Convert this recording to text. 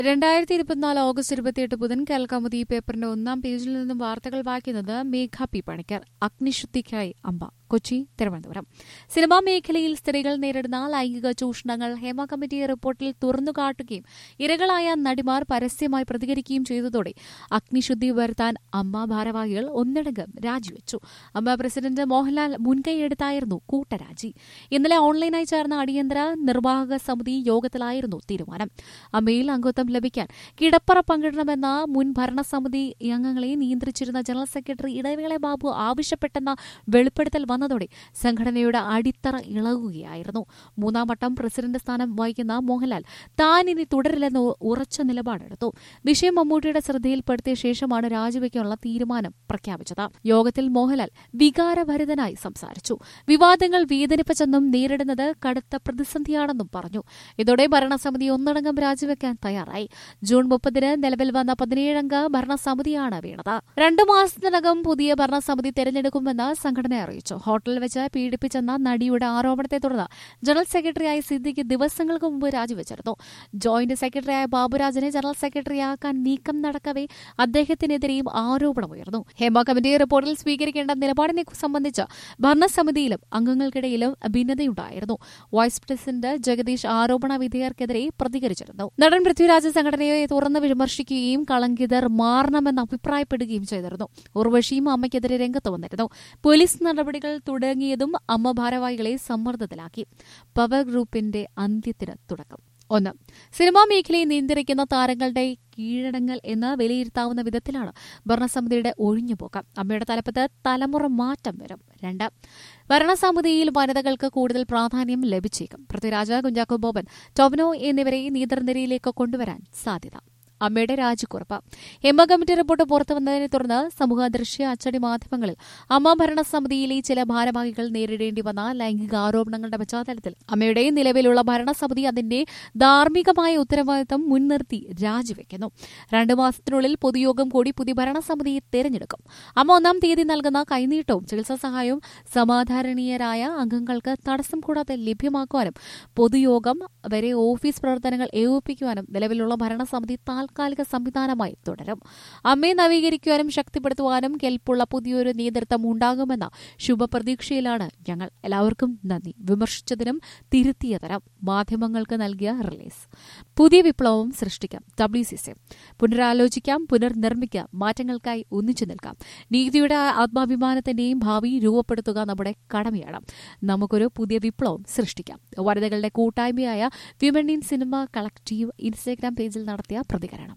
രണ്ടായിരത്തി ഇരുപത്തിനാല് ഓഗസ്റ്റ് ഇരുപത്തിയെട്ട് ബുധൻ കേൾക്കാമതി ഈ പേപ്പറിന്റെ ഒന്നാം പേജിൽ നിന്നും വാർത്തകൾ വായിക്കുന്നത് മേഘ പി പണിക്കർ അഗ്നിശുദ്ധിക്കായി അമ്പ കൊച്ചി തിരുവനന്തപുരം സിനിമാ മേഖലയിൽ സ്ത്രീകൾ നേരിടുന്ന ലൈംഗിക ചൂഷണങ്ങൾ ഹേമ കമ്മിറ്റി റിപ്പോർട്ടിൽ തുറന്നുകാട്ടുകയും ഇരകളായ നടിമാർ പരസ്യമായി പ്രതികരിക്കുകയും ചെയ്തതോടെ അഗ്നിശുദ്ധി വരുത്താൻ അമ്മ ഭാരവാഹികൾ ഒന്നടങ്കം രാജിവെച്ചു അമ്മ പ്രസിഡന്റ് മോഹൻലാൽ മുൻകൈയെടുത്തായിരുന്നു കൂട്ടരാജി ഇന്നലെ ഓൺലൈനായി ചേർന്ന അടിയന്തര നിർവാഹക സമിതി യോഗത്തിലായിരുന്നു തീരുമാനം അമ്മയിൽ അംഗത്വം ലഭിക്കാൻ കിടപ്പറ പങ്കിടണമെന്ന മുൻ ഭരണസമിതി അംഗങ്ങളെ നിയന്ത്രിച്ചിരുന്ന ജനറൽ സെക്രട്ടറി ഇടവേള ബാബു ആവശ്യപ്പെട്ടെന്ന വെളിപ്പെടുത്തൽ വന്നതോടെ സംഘടനയുടെ അടിത്തറ ഇളകുകയായിരുന്നു മൂന്നാം വട്ടം പ്രസിഡന്റ് സ്ഥാനം വഹിക്കുന്ന മോഹൻലാൽ താൻ ഇനി തുടരില്ലെന്ന് ഉറച്ച നിലപാടെടുത്തു വിഷയം മമ്മൂട്ടിയുടെ ശ്രദ്ധയിൽപ്പെടുത്തിയ ശേഷമാണ് രാജിവെക്കാനുള്ള തീരുമാനം പ്രഖ്യാപിച്ചത് യോഗത്തിൽ മോഹൻലാൽ വികാരഭരിതനായി സംസാരിച്ചു വിവാദങ്ങൾ വേദനിപ്പിച്ചെന്നും നേരിടുന്നത് കടുത്ത പ്രതിസന്ധിയാണെന്നും പറഞ്ഞു ഇതോടെ ഭരണസമിതി ഒന്നടങ്കം രാജിവെക്കാൻ തയ്യാറായി ജൂൺ മുപ്പതിന് നിലവിൽ വന്ന പതിനേഴംഗ ഭരണസമിതിയാണ് വീണത് രണ്ടു മാസത്തിനകം പുതിയ ഭരണസമിതി തെരഞ്ഞെടുക്കുമെന്ന് സംഘടന അറിയിച്ചു ഹോട്ടലിൽ വെച്ച് പീഡിപ്പിച്ചെന്ന നടിയുടെ ആരോപണത്തെ തുടർന്ന് ജനറൽ സെക്രട്ടറിയായ സിദ്ദിഖ് ദിവസങ്ങൾക്ക് മുമ്പ് രാജിവെച്ചിരുന്നു ജോയിന്റ് സെക്രട്ടറിയായ ബാബുരാജിനെ ജനറൽ സെക്രട്ടറിയാക്കാൻ നീക്കം നടക്കവേ അദ്ദേഹത്തിനെതിരെയും ആരോപണമുയർന്നു ഹേമ കമ്മിറ്റി റിപ്പോർട്ടിൽ സ്വീകരിക്കേണ്ട നിലപാടിനെ സംബന്ധിച്ച് ഭരണസമിതിയിലും അംഗങ്ങൾക്കിടയിലും ഭിന്നതയുണ്ടായിരുന്നു വൈസ് പ്രസിഡന്റ് ജഗദീഷ് ആരോപണ വിധേയർക്കെതിരെ പ്രതികരിച്ചിരുന്നു നടൻ പൃഥ്വിരാജ് സംഘടനയെ തുറന്ന് വിമർശിക്കുകയും കളങ്കിതർ മാറണമെന്ന് അഭിപ്രായപ്പെടുകയും ചെയ്തിരുന്നു ഉർവശിയും അമ്മയ്ക്കെതിരെ രംഗത്ത് വന്നിരുന്നു പോലീസ് നടപടികൾ തുടങ്ങിയതും അമ്മ ഭാരവാഹികളെ സമ്മർദ്ദത്തിലാക്കി പവർ ഗ്രൂപ്പിന്റെ അന്ത്യത്തിന് തുടക്കം ഒന്ന് സിനിമാ മേഖലയെ നിയന്ത്രിക്കുന്ന താരങ്ങളുടെ കീഴടങ്ങൽ എന്ന് വിലയിരുത്താവുന്ന വിധത്തിലാണ് ഭരണസമിതിയുടെ ഒഴിഞ്ഞുപോക്ക് അമ്മയുടെ തലപ്പത്ത് തലമുറ മാറ്റം വരും രണ്ട് ഭരണസമിതിയിൽ വനിതകൾക്ക് കൂടുതൽ പ്രാധാന്യം ലഭിച്ചേക്കും പൃഥ്വിരാജ കുഞ്ചാക്കോ ബോബൻ ടൊബനോ എന്നിവരെ നേതൃനിരയിലേക്ക് കൊണ്ടുവരാൻ സാധ്യത അമ്മയുടെ രാജിക്കുറപ്പ് എമ്മ കമ്മിറ്റി റിപ്പോർട്ട് പുറത്തുവന്നതിനെ തുടർന്ന് സമൂഹ ദൃശ്യ അച്ചടി മാധ്യമങ്ങളിൽ അമ്മ ഭരണസമിതിയിലെ ചില ഭാരവാഹികൾ നേരിടേണ്ടി വന്ന ലൈംഗിക ആരോപണങ്ങളുടെ പശ്ചാത്തലത്തിൽ അമ്മയുടെ നിലവിലുള്ള ഭരണസമിതി അതിന്റെ ധാർമ്മികമായ ഉത്തരവാദിത്തം മുൻനിർത്തി രാജിവെക്കുന്നു രണ്ടു മാസത്തിനുള്ളിൽ പൊതുയോഗം കൂടി പുതിയ ഭരണസമിതിയെ തെരഞ്ഞെടുക്കും അമ്മ ഒന്നാം തീയതി നൽകുന്ന കൈനീട്ടവും ചികിത്സാ സഹായവും സമാധാരണീയരായ അംഗങ്ങൾക്ക് തടസ്സം കൂടാതെ ലഭ്യമാക്കുവാനും പൊതുയോഗം വരെ ഓഫീസ് പ്രവർത്തനങ്ങൾ ഏകോപിപ്പിക്കുവാനും നിലവിലുള്ള ഭരണസമിതി താൽക്കാലിക സംവിധാനമായി തുടരും അമ്മയെ നവീകരിക്കുവാനും ശക്തിപ്പെടുത്തുവാനും കെൽപ്പുള്ള പുതിയൊരു നേതൃത്വം ഉണ്ടാകുമെന്ന ശുഭപ്രതീക്ഷയിലാണ് ഞങ്ങൾ എല്ലാവർക്കും നന്ദി വിമർശിച്ചതിനും തിരുത്തിയതരം മാധ്യമങ്ങൾക്ക് നൽകിയ റിലീസ് പുതിയ വിപ്ലവം സൃഷ്ടിക്കാം ഡബ്ല്യു സി സി പുനരാലോചിക്കാം പുനർനിർമ്മിക്കാം മാറ്റങ്ങൾക്കായി ഒന്നിച്ചു നിൽക്കാം നീതിയുടെ ആത്മാഭിമാനത്തിന്റെയും ഭാവി രൂപപ്പെടുത്തുക നമ്മുടെ കടമയാണ് നമുക്കൊരു പുതിയ വിപ്ലവം സൃഷ്ടിക്കാം വനിതകളുടെ കൂട്ടായ്മയായ women in cinema collective Instagram പേജിൽ നടത്തിയ പ്രതികരണം